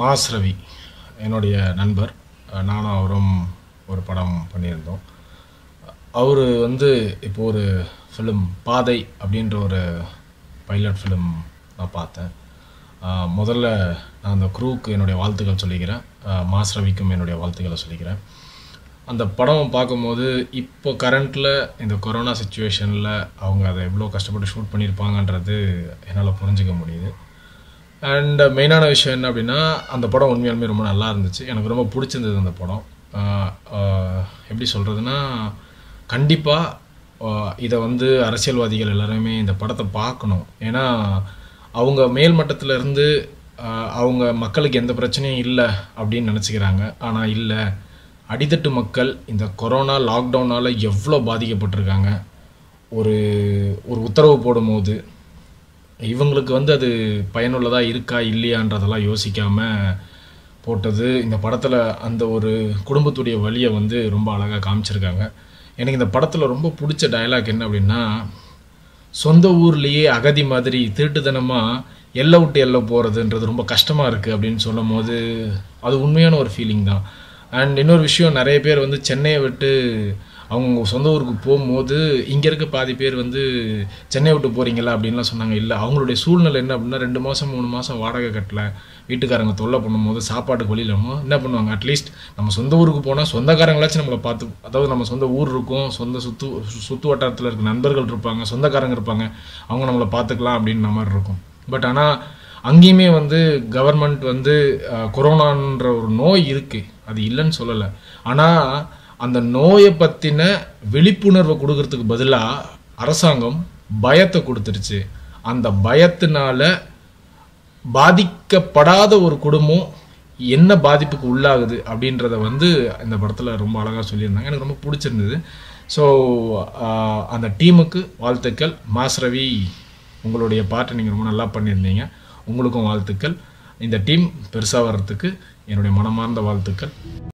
mass Ravi என்னுடைய நண்பர் அஹ் நானும் அவரும் ஒரு படம் பண்ணியிருந்தோம் அவர் வந்து இப்போ ஒரு ஃபிலிம் பாதை அப்படின்ற ஒரு பைலட் ஃபிலிம் நான் பார்த்தேன் அஹ் முதல்ல நான் அந்த க்ரூவுக்கு என்னுடைய வாழ்த்துக்கள் சொல்லிக்கிறேன் அஹ் மாஸ் ரவிக்கும் என்னுடைய வாழ்த்துக்களை சொல்லிக்கிறேன் அந்த படம் பார்க்கும்போது இப்போ கரண்ட்டில் இந்த கொரோனா சுச்சுவேஷனில் அவங்க அதை எவ்வளோ கஷ்டப்பட்டு ஷூட் பண்ணியிருப்பாங்கன்றது என்னால் புரிஞ்சுக்க முடியுது அண்ட் மெயினான விஷயம் என்ன அப்படின்னா அந்த படம் உண்மையாலுமே ரொம்ப நல்லா இருந்துச்சு எனக்கு ரொம்ப பிடிச்சிருந்தது அந்த படம் ஆஹ் ஆஹ் எப்படி சொல்கிறதுனா கண்டிப்பாக இதை வந்து அரசியல்வாதிகள் எல்லாருமே இந்த படத்தை பார்க்கணும் ஏன்னா அவங்க மேல் மட்டத்துல இருந்து ஆஹ் அவங்க மக்களுக்கு எந்த பிரச்சனையும் இல்லை அப்படின்னு நினச்சிக்கிறாங்க ஆனால் இல்லை அடித்தட்டு மக்கள் இந்த கொரோனா லாக்டவுனால் எவ்வளோ பாதிக்கப்பட்டிருக்காங்க ஒரு ஒரு உத்தரவு போடும்போது இவங்களுக்கு வந்து அது பயனுள்ளதாக இருக்கா இல்லையான்றதெல்லாம் யோசிக்காமல் போட்டது இந்த படத்தில் அந்த ஒரு குடும்பத்துடைய வழியை வந்து ரொம்ப அழகாக காமிச்சிருக்காங்க எனக்கு இந்த படத்தில் ரொம்ப பிடிச்ச டயலாக் என்ன அப்படின்னா சொந்த ஊர்லேயே அகதி மாதிரி திருட்டுத்தனமாக எல்லை விட்டு எல்லை போகிறதுன்றது ரொம்ப கஷ்டமாக இருக்குது அப்படின்னு சொல்லும் போது அது உண்மையான ஒரு ஃபீலிங் தான் அண்ட் இன்னொரு விஷயம் நிறைய பேர் வந்து சென்னையை விட்டு அவங்க சொந்த ஊருக்கு போகும்போது இங்கே இருக்க பாதி பேர் வந்து சென்னை விட்டு போகிறீங்களா அப்படின்லாம் சொன்னாங்க இல்லை அவங்களுடைய சூழ்நிலை என்ன அப்படின்னா ரெண்டு மாதம் மூணு மாதம் வாடகை கட்டல வீட்டுக்காரங்க தொல்லை பண்ணும்போது சாப்பாட்டுக்கு வழி இல்லாமல் என்ன பண்ணுவாங்க அட்லீஸ்ட் நம்ம சொந்த ஊருக்கு போனால் சொந்தக்காரங்களாச்சும் நம்மளை பார்த்து அதாவது நம்ம சொந்த ஊர் இருக்கும் சொந்த சுற்று சுற்று வட்டாரத்தில் இருக்க நண்பர்கள் இருப்பாங்க சொந்தக்காரங்க இருப்பாங்க அவங்க நம்மளை பார்த்துக்கலாம் அப்படின்ற மாதிரி இருக்கும் பட் ஆனால் அங்கேயுமே வந்து கவர்மெண்ட் வந்து அஹ், கொரோனான்ற ஒரு நோய் இருக்குது அது இல்லைன்னு சொல்லலை ஆனால் அந்த நோயை பற்றின விழிப்புணர்வை கொடுக்கறதுக்கு பதிலாக அரசாங்கம் பயத்தை கொடுத்துருச்சு அந்த பயத்தினால பாதிக்கப்படாத ஒரு குடும்பம் என்ன பாதிப்புக்கு உள்ளாகுது அப்படின்றத வந்து இந்த படத்தில் ரொம்ப அழகாக சொல்லியிருந்தாங்க எனக்கு ரொம்ப பிடிச்சிருந்தது ஸோ அந்த டீமுக்கு வாழ்த்துக்கள் மாஸ் ரவி உங்களுடைய பாட்டை நீங்கள் ரொம்ப நல்லா பண்ணியிருந்தீங்க உங்களுக்கும் வாழ்த்துக்கள் இந்த டீம் பெருசாக வர்றதுக்கு என்னுடைய மனமார்ந்த வாழ்த்துக்கள்